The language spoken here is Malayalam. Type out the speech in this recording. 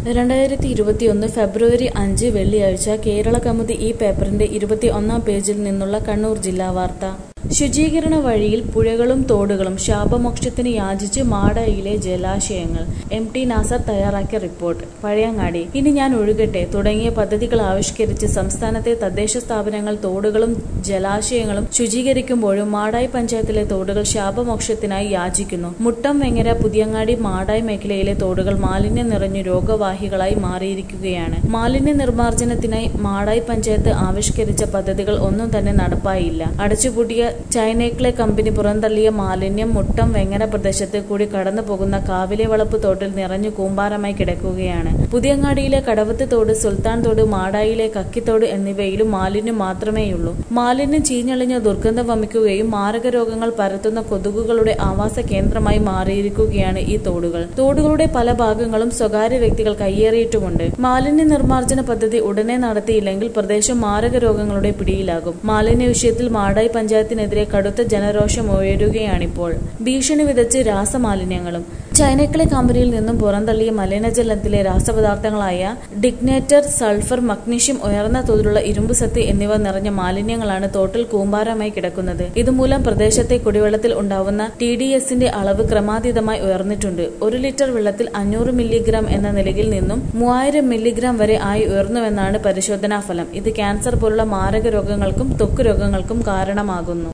രണ്ടായിരത്തി ഇരുപത്തിയൊന്ന് ഫെബ്രുവരി അഞ്ച് വെള്ളിയാഴ്ച കേരള കൗമുദി ഈ പേപ്പറിന്റെ ഇരുപത്തി ഒന്നാം പേജിൽ നിന്നുള്ള കണ്ണൂർ ജില്ലാ വാർത്ത ശുചീകരണ വഴിയിൽ പുഴകളും തോടുകളും ശാപമോക്ഷത്തിന് യാചിച്ച് മാടയിലെ ജലാശയങ്ങൾ എം ടി നാസർ തയ്യാറാക്കിയ റിപ്പോർട്ട് പഴയങ്ങാടി ഇനി ഞാൻ ഒഴുകട്ടെ തുടങ്ങിയ പദ്ധതികൾ ആവിഷ്കരിച്ച് സംസ്ഥാനത്തെ തദ്ദേശ സ്ഥാപനങ്ങൾ തോടുകളും ജലാശയങ്ങളും ശുചീകരിക്കുമ്പോഴും മാടായി പഞ്ചായത്തിലെ തോടുകൾ ശാപമോക്ഷത്തിനായി യാചിക്കുന്നു മുട്ടം വെങ്ങര പുതിയങ്ങാടി മാടായി മേഖലയിലെ തോടുകൾ മാലിന്യം നിറഞ്ഞു രോഗവാഹികളായി മാറിയിരിക്കുകയാണ് മാലിന്യ നിർമ്മാർജ്ജനത്തിനായി മാടായി പഞ്ചായത്ത് ആവിഷ്കരിച്ച പദ്ധതികൾ ഒന്നും തന്നെ നടപ്പായില്ല അടച്ചുപൂട്ടിയ ചൈനൈക്ലെ കമ്പനി പുറന്തള്ളിയ മാലിന്യം മുട്ടം വെങ്ങര പ്രദേശത്ത് കൂടി കടന്നു പോകുന്ന കാവിലെ വളപ്പ് തോട്ടിൽ നിറഞ്ഞു കൂമ്പാരമായി കിടക്കുകയാണ് പുതിയങ്ങാടിയിലെ കടവത്ത് തോട് സുൽത്താൻ തോട് മാടായിലെ കക്കിത്തോട് എന്നിവയിലും മാലിന്യം മാത്രമേയുള്ളൂ മാലിന്യം ചീഞ്ഞളിഞ്ഞ ദുർഗന്ധം വമിക്കുകയും മാരക രോഗങ്ങൾ പരത്തുന്ന കൊതുകുകളുടെ ആവാസ കേന്ദ്രമായി മാറിയിരിക്കുകയാണ് ഈ തോടുകൾ തോടുകളുടെ പല ഭാഗങ്ങളും സ്വകാര്യ വ്യക്തികൾ കയ്യേറിയിട്ടുമുണ്ട് മാലിന്യ നിർമ്മാർജ്ജന പദ്ധതി ഉടനെ നടത്തിയില്ലെങ്കിൽ പ്രദേശം മാരക രോഗങ്ങളുടെ പിടിയിലാകും മാലിന്യ വിഷയത്തിൽ മാടായി പഞ്ചായത്തിനെതിരെ കടുത്ത ജനരോഷം ഉയരുകയാണിപ്പോൾ ഭീഷണി വിതച്ച് രാസമാലിന്യങ്ങളും ചൈനക്കിളെ കമ്പനിയിൽ നിന്നും പുറന്തള്ളിയ മലിനജലത്തിലെ രാസപദാർത്ഥങ്ങളായ ഡിഗ്നേറ്റർ സൾഫർ മഗ്നീഷ്യം ഉയർന്ന തോതിലുള്ള ഇരുമ്പ് സത്ത് എന്നിവ നിറഞ്ഞ മാലിന്യങ്ങളാണ് തോട്ടിൽ കൂമ്പാരമായി കിടക്കുന്നത് ഇതുമൂലം പ്രദേശത്തെ കുടിവെള്ളത്തിൽ ഉണ്ടാവുന്ന ടി ഡി എസിന്റെ അളവ് ക്രമാതീതമായി ഉയർന്നിട്ടുണ്ട് ഒരു ലിറ്റർ വെള്ളത്തിൽ അഞ്ഞൂറ് മില്ലിഗ്രാം എന്ന നിലയിൽ നിന്നും മൂവായിരം മില്ലിഗ്രാം വരെ ആയി ഉയർന്നുവെന്നാണ് പരിശോധനാ ഫലം ഇത് ക്യാൻസർ പോലുള്ള മാരക രോഗങ്ങൾക്കും ത്വക്ക് രോഗങ്ങൾക്കും കാരണമാകുന്നു